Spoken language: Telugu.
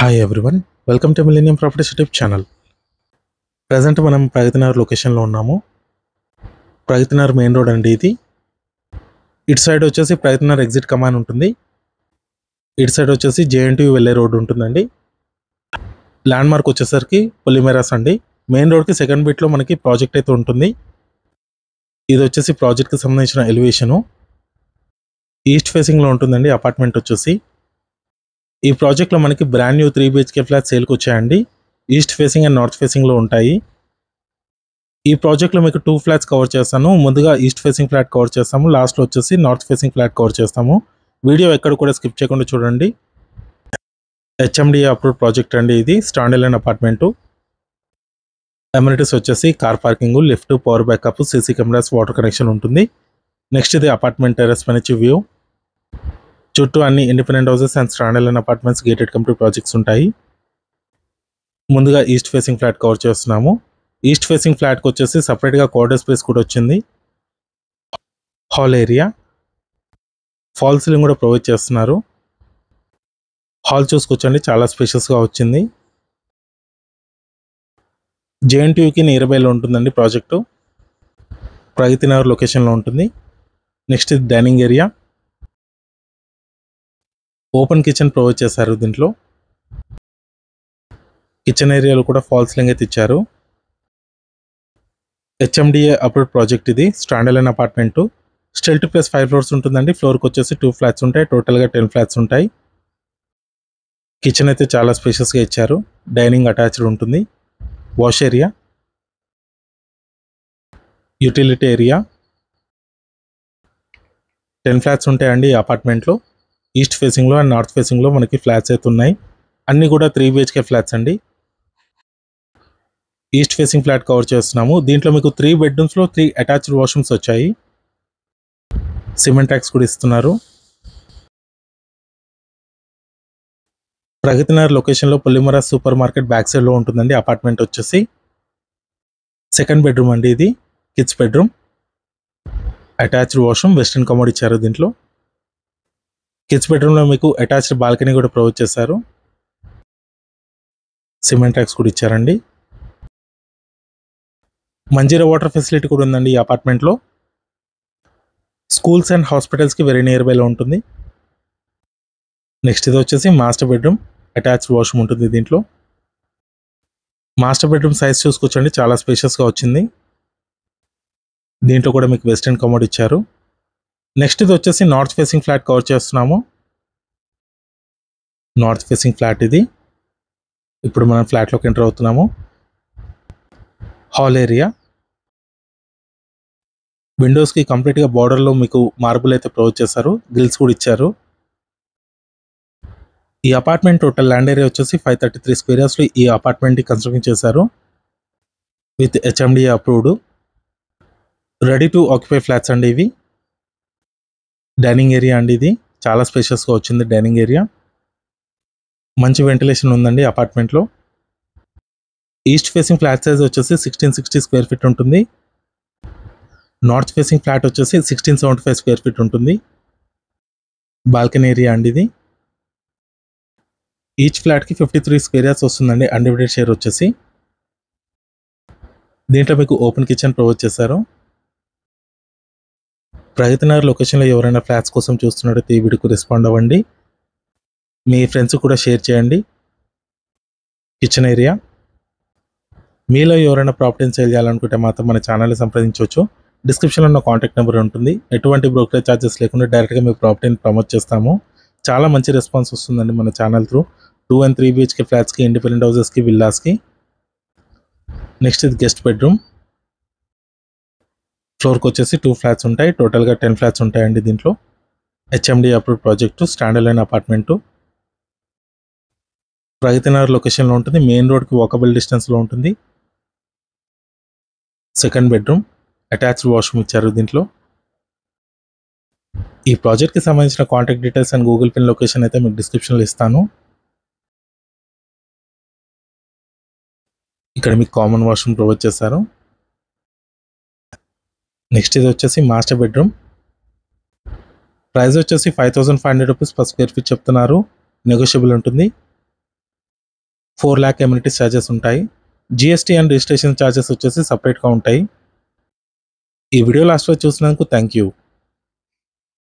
hi everyone welcome to millennium properties YouTube channel present మనం ప్రగతినగర్ లొకేషన్లో ఉన్నాము ప్రగతినగర్ మెయిన్ రోడ్ అండి ఇది ఇటు సైడ్ వచ్చేసి ప్రగతినగర్ ఎగ్జిట్ కమాన్ ఉంటుంది ఇటు సైడ్ వచ్చేసి జేఎన్టీ వెళ్ళే రోడ్ ఉంటుందండి ల్యాండ్ మార్క్ వచ్చేసరికి పొలిమెరాస్ అండి మెయిన్ రోడ్కి సెకండ్ బిట్లో మనకి ప్రాజెక్ట్ అయితే ఉంటుంది ఇది వచ్చేసి ప్రాజెక్ట్కి సంబంధించిన ఎలివేషను ఈస్ట్ ఫేసింగ్లో ఉంటుందండి అపార్ట్మెంట్ వచ్చేసి ఈ ప్రాజెక్ట్లో మనకి brand new three BHK flat సేల్కి వచ్చాయండి ఈస్ట్ ఫేసింగ్ అండ్ నార్త్ ఫేసింగ్లో ఉంటాయి ఈ ప్రాజెక్ట్లో మీకు టూ ఫ్లాట్స్ కవర్ చేస్తాను ముందుగా ఈస్ట్ ఫేసింగ్ ఫ్లాట్ కవర్ చేస్తాము లాస్ట్లో వచ్చేసి నార్త్ ఫేసింగ్ ఫ్లాట్ కవర్ చేస్తాము వీడియో ఎక్కడ కూడా స్కిప్ చేయకుండా చూడండి హెచ్ఎండి అప్రూవ్ ప్రాజెక్ట్ అండి ఇది స్టాండర్లైన్ అపార్ట్మెంటు అమ్యూనిటీస్ వచ్చేసి car parking lift power backup CC cameras water connection ఉంటుంది నెక్స్ట్ ఇది అపార్ట్మెంట్ టెరెస్ పై నుంచి వ్యూ చుట్టూ అన్ని independent houses and standard and apartments gated complete projects ఉంటాయి ముందుగా ఈస్ట్ ఫేసింగ్ ఫ్లాట్ కవర్ చేస్తున్నాము ఈస్ట్ ఫేసింగ్ ఫ్లాట్కి వచ్చేసి సపరేట్గా కార్డర్ స్పేస్ కూడా వచ్చింది హాల్ ఏరియా ఫాల్ సీలింగ్ కూడా ప్రొవైడ్ చేస్తున్నారు హాల్ చూసుకొచ్చండి చాలా స్పేషియస్గా వచ్చింది జేఎన్టీయూకి నియర్ బైలో ఉంటుందండి ప్రాజెక్టు ప్రగతి నగర్ లొకేషన్లో ఉంటుంది నెక్స్ట్ ఇది dining area open kitchen provide చేశారు దీంట్లో కిచెన్ ఏరియాలో కూడా ఫాల్స్ లింగ్ అయితే ఇచ్చారు హెచ్ఎండిఏ అప్రూవ్ ప్రాజెక్ట్ ఇది standalone apartment stilt plus five floors ఉంటుందండి ఫ్లోర్కి వచ్చేసి టూ ఫ్లాట్స్ ఉంటాయి టోటల్గా టెన్ ఫ్లాట్స్ ఉంటాయి కిచెన్ అయితే చాలా స్పేషియస్గా ఇచ్చారు డైనింగ్ అటాచ్డ్ ఉంటుంది wash area utility area ten flats ఉంటాయండి ఈ అపార్ట్మెంట్లో ఈస్ట్ ఫేసింగ్లో అండ్ నార్త్ ఫేసింగ్లో మనకి ఫ్లాట్స్ అయితే ఉన్నాయి అన్నీ కూడా త్రీ బిహెచ్కే ఫ్లాట్స్ అండి ఈస్ట్ ఫేసింగ్ ఫ్లాట్ కవర్ చేస్తున్నాము దీంట్లో మీకు త్రీ బెడ్రూమ్స్లో త్రీ అటాచ్డ్ వాష్రూమ్స్ వచ్చాయి సిమెంట్ ట్యాక్స్ కూడా ఇస్తున్నారు ప్రగతినగర్ లొకేషన్లో పొల్లిమరా సూపర్ మార్కెట్ బ్యాక్ సైడ్లో ఉంటుందండి అపార్ట్మెంట్ వచ్చేసి సెకండ్ బెడ్రూమ్ అండి ఇది kids bedroom attached washroom western commode ఇచ్చారు దీంట్లో కిడ్స్ బెడ్రూమ్లో మీకు అటాచ్డ్ బాల్కనీ కూడా ప్రొవైడ్ చేశారు సిమెంట్ ట్యాక్స్ కూడా ఇచ్చారండి మంజీరా వాటర్ ఫెసిలిటీ కూడా ఉందండి ఈ అపార్ట్మెంట్లో స్కూల్స్ అండ్ హాస్పిటల్స్కి వెరీ నియర్ బైలో ఉంటుంది నెక్స్ట్ ఇది వచ్చేసి మాస్టర్ బెడ్రూమ్ అటాచ్డ్ వాష్రూమ్ ఉంటుంది దీంట్లో మాస్టర్ బెడ్రూమ్ సైజ్ చూసుకొచ్చండి చాలా స్పేషియస్గా వచ్చింది దీంట్లో కూడా మీకు వెస్టర్న్ కమోడ్ ఇచ్చారు నెక్స్ట్ ఇది వచ్చేసి నార్త్ ఫేసింగ్ ఫ్లాట్ కవర్ చేస్తున్నాము నార్త్ ఫేసింగ్ ఫ్లాట్ ఇది ఇప్పుడు మనం ఫ్లాట్లోకి ఎంటర్ అవుతున్నాము హాల్ ఏరియా విండోస్కి కంప్లీట్గా బార్డర్లో మీకు మార్బుల్ అయితే ప్రొవైడ్ చేశారు గ్రిల్స్ కూడా ఇచ్చారు ఈ అపార్ట్మెంట్ టోటల్ ల్యాండ్ ఏరియా వచ్చేసి ఫైవ్ థర్టీ త్రీ స్క్వేర్ ఇయర్స్లో ఈ అపార్ట్మెంట్ కన్స్ట్రక్షన్ చేశారు with HMDA approved ready to occupy flats అండి ఇవి డైనింగ్ ఏరియా అండి ఇది చాలా స్పేషియస్గా వచ్చింది డైనింగ్ ఏరియా మంచి వెంటిలేషన్ ఉందండి అపార్ట్మెంట్లో ఈస్ట్ ఫేసింగ్ ఫ్లాట్ సైజ్ వచ్చేసి సిక్స్టీన్ సిక్స్టీ స్క్వేర్ ఫీట్ ఉంటుంది నార్త్ ఫేసింగ్ ఫ్లాట్ వచ్చేసి sixteen seventy five square feet ఉంటుంది బాల్కనీ ఏరియా అండి ఇది ఈచ్ ఫ్లాట్కి ఫిఫ్టీ త్రీ స్క్వేర్ ఇయర్స్ వస్తుందండి అన్డివిడెడ్ షేర్ వచ్చేసి దీంట్లో మీకు ఓపెన్ కిచెన్ ప్రొవైడ్ చేశారు ప్రగతినగర్ లొకేషన్లో ఎవరైనా ఫ్లాట్స్ కోసం చూస్తున్నట్టయితే ఈ వీడియోకి రెస్పాండ్ అవ్వండి మీ ఫ్రెండ్స్ కూడా షేర్ చేయండి కిచెన్ ఏరియా మీలో ఎవరైనా ప్రాపర్టీని సేల్ చేయాలనుకుంటే మాత్రం మన ఛానల్ని సంప్రదించవచ్చు డిస్క్రిప్షన్లో ఉన్న కాంటాక్ట్ నెంబర్ ఉంటుంది ఎటువంటి బ్రోకరేజ్ ఛార్జెస్ లేకుండా డైరెక్ట్గా మీ ప్రాపర్టీని ప్రమోట్ చేస్తాము చాలా మంచి రెస్పాన్స్ వస్తుందండి మన channel through two and three BHK ఫ్లాట్స్కి ఇండిపెండెంట్ హౌసెస్కి విల్లాస్కి నెక్స్ట్ ఇది గెస్ట్ బెడ్రూమ్ ఫ్లోర్కి వచ్చేసి టూ ఫ్లాట్స్ ఉంటాయి టోటల్గా టెన్ ఫ్లాట్స్ ఉంటాయండి దీంట్లో HMD approve project standalone apartment Pragathinagar లొకేషన్లో ఉంటుంది మెయిన్ రోడ్కి వాకబుల్ డిస్టెన్స్లో ఉంటుంది సెకండ్ బెడ్రూమ్ అటాచ్డ్ వాష్రూమ్ ఇచ్చారు దీంట్లో ఈ ప్రాజెక్ట్కి సంబంధించిన contact details and Google pin location అయితే మీకు డిస్క్రిప్షన్లో ఇస్తాను ఇక్కడ మీకు కామన్ వాష్రూమ్ ప్రొవైడ్ చేస్తారు నెక్స్ట్ ఇది వచ్చేసి మాస్టర్ బెడ్రూమ్ ప్రైస్ వచ్చేసి five thousand five hundred rupees per square feet చెప్తున్నారు నెగోషియబుల్ ఉంటుంది ఫోర్ ల్యాక్ ఎమ్యూనిటీస్ ఛార్జెస్ ఉంటాయి జిఎస్టీ అండ్ రిజిస్ట్రేషన్ ఛార్జెస్ వచ్చేసి సపరేట్గా ఉంటాయి ఈ వీడియో లాస్ట్ వరకు చూసినందుకు థ్యాంక్ యూ